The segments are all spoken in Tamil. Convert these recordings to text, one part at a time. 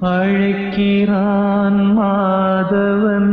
அழைக்கிறான் மாதவன்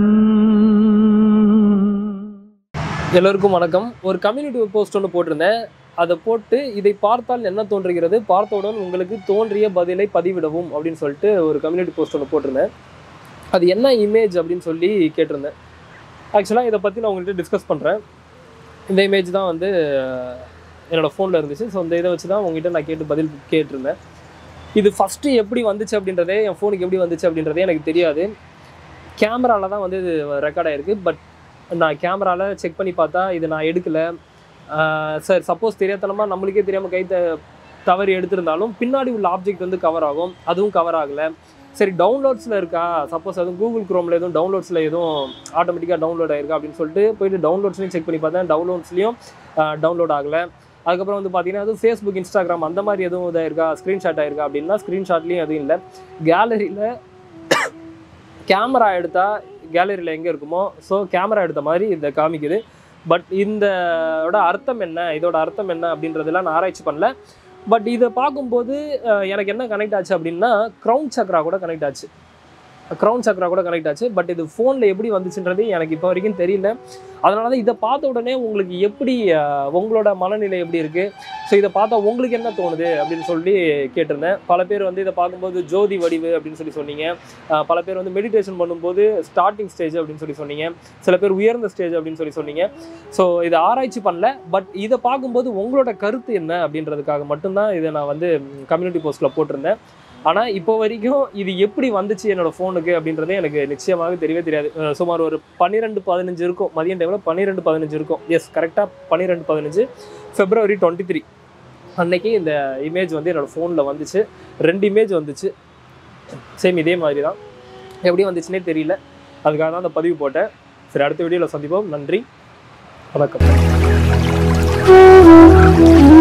எல்லோருக்கும் வணக்கம் ஒரு கம்யூனிட்டி போஸ்ட் ஒன்று போட்டிருந்தேன் அதை போட்டு இதை பார்த்தால் என்ன தோன்றுகிறது பார்த்தவுடன் உங்களுக்கு தோன்றிய பதிலை பதிவிடவும் அப்படின்னு சொல்லிட்டு ஒரு கம்யூனிட்டி போஸ்ட் ஒன்று போட்டிருந்தேன் அது என்ன இமேஜ் அப்படின்னு சொல்லி கேட்டிருந்தேன் ஆக்சுவலாக இதை பற்றி நான் உங்கள்கிட்ட டிஸ்கஸ் பண்ணுறேன் இந்த இமேஜ் தான் வந்து அஹ், என்னோட ஃபோனில் இருந்துச்சு ஸோ இந்த இதை வச்சு தான் உங்ககிட்ட நான் கேட்டு பதில் கேட்டிருந்தேன் இது ஃபஸ்ட்டு எப்படி வந்துச்சு அப்படின்றதே என் ஃபோனுக்கு எப்படி வந்துச்சு அப்படின்றதே எனக்கு தெரியாது கேமராவில் தான் வந்து இது ரெக்கார்ட் ஆகிருக்கு பட் நான் கேமராவில் செக் பண்ணி பார்த்தா இது நான் எடுக்கலை சார் சப்போஸ் தெரியாதனமாக நம்மளுக்கே தெரியாமல் கை த தவறி எடுத்திருந்தாலும் பின்னாடி உள்ள ஆப்ஜெக்ட் வந்து கவர் ஆகும் அதுவும் கவர் ஆகலை சரி டவுன்லோட்ஸில் இருக்கா சப்போஸ் அதுவும் கூகுள் குரோமில் எதுவும் டவுன்லோட்ஸில் எதுவும் ஆட்டோமேட்டிக்காக டவுன்லோட் ஆயிருக்கா அப்படின்னு சொல்லிட்டு போயிட்டு டவுன்லோட்ஸ்லையும் செக் பண்ணி பார்த்தேன் டவுன்லோட்ஸ்லையும் டவுன்லோட் ஆகலை அதுக்கப்புறம் வந்து பார்த்தீங்கன்னா அது ஃபேஸ்புக் இன்ஸ்டாகிராம் அந்த மாதிரி எதுவும் இதாயிருக்கா ஸ்க்ரீன்ஷாட் ஆயிருக்கா அப்படின்னா ஸ்க்ரீன்ஷாட்லேயும் எதுவும் இல்லை கேலரியில் கேமரா எடுத்தால் கேலரியில் எங்கே இருக்குமோ ஸோ கேமரா எடுத்த மாதிரி இதை காமிக்குது பட் இந்த அர்த்தம் என்ன இதோட அர்த்தம் என்ன அப்படின்றதெல்லாம் நான் ஆராய்ச்சி பண்ணல பட் இதை பார்க்கும்போது அஹ், எனக்கு என்ன கனெக்ட் ஆச்சு அப்படின்னா க்ரௌன் சக்ரா கூட கனெக்ட் ஆச்சு க்ரௌன் சக்ரா கூட கனெக்ட் ஆச்சு பட் இது ஃபோனில் எப்படி வந்துச்சுன்றது எனக்கு இப்போ வரைக்கும் தெரியல அதனால தான் இதை பார்த்த உடனே உங்களுக்கு எப்படி அஹ், உங்களோட மனநிலை எப்படி இருக்குது ஸோ இதை பார்த்தா உங்களுக்கு என்ன தோணுது அப்படின்னு சொல்லி கேட்டிருந்தேன் பல பேர் வந்து இதை பார்க்கும்போது ஜோதி வடிவு அப்படின்னு சொல்லி சொன்னீங்க அஹ், பல பேர் வந்து மெடிடேஷன் பண்ணும்போது ஸ்டார்டிங் ஸ்டேஜ் அப்படின்னு சொல்லி சொன்னீங்க சில பேர் உயர்ந்த ஸ்டேஜ் அப்படின்னு சொல்லி சொன்னீங்க ஸோ இதை ஆராய்ச்சி பண்ணல பட் இதை பார்க்கும்போது உங்களோட கருத்து என்ன அப்படின்றதுக்காக மட்டும்தான் இதை நான் வந்து கம்யூனிட்டி போஸ்ட்டில் போட்டிருந்தேன் ஆனால் இப்போ வரைக்கும் இது எப்படி வந்துச்சு என்னோட ஃபோனுக்கு அப்படின்றதே எனக்கு நிச்சயமாக தெரியவே தெரியாது அஹ் சுமார் ஒரு பன்னிரெண்டு பதினஞ்சு இருக்கும் மதியம் டைமில் பன்னிரெண்டு பதினஞ்சு இருக்கும் எஸ் கரெக்டாக பன்னிரெண்டு பதினஞ்சு ஃபெப்ரவரி டுவெண்ட்டி த்ரீ அன்னைக்கு இந்த இமேஜ் வந்து என்னோட ஃபோனில் வந்துச்சு ரெண்டு இமேஜ் வந்துச்சு சேம் இதே மாதிரி தான் எப்படி வந்துச்சுன்னே தெரியல அதுக்காக தான் அந்த பதிவு போட்டேன் சரி அடுத்த வீடியோவில் சந்திப்போம் நன்றி வணக்கம்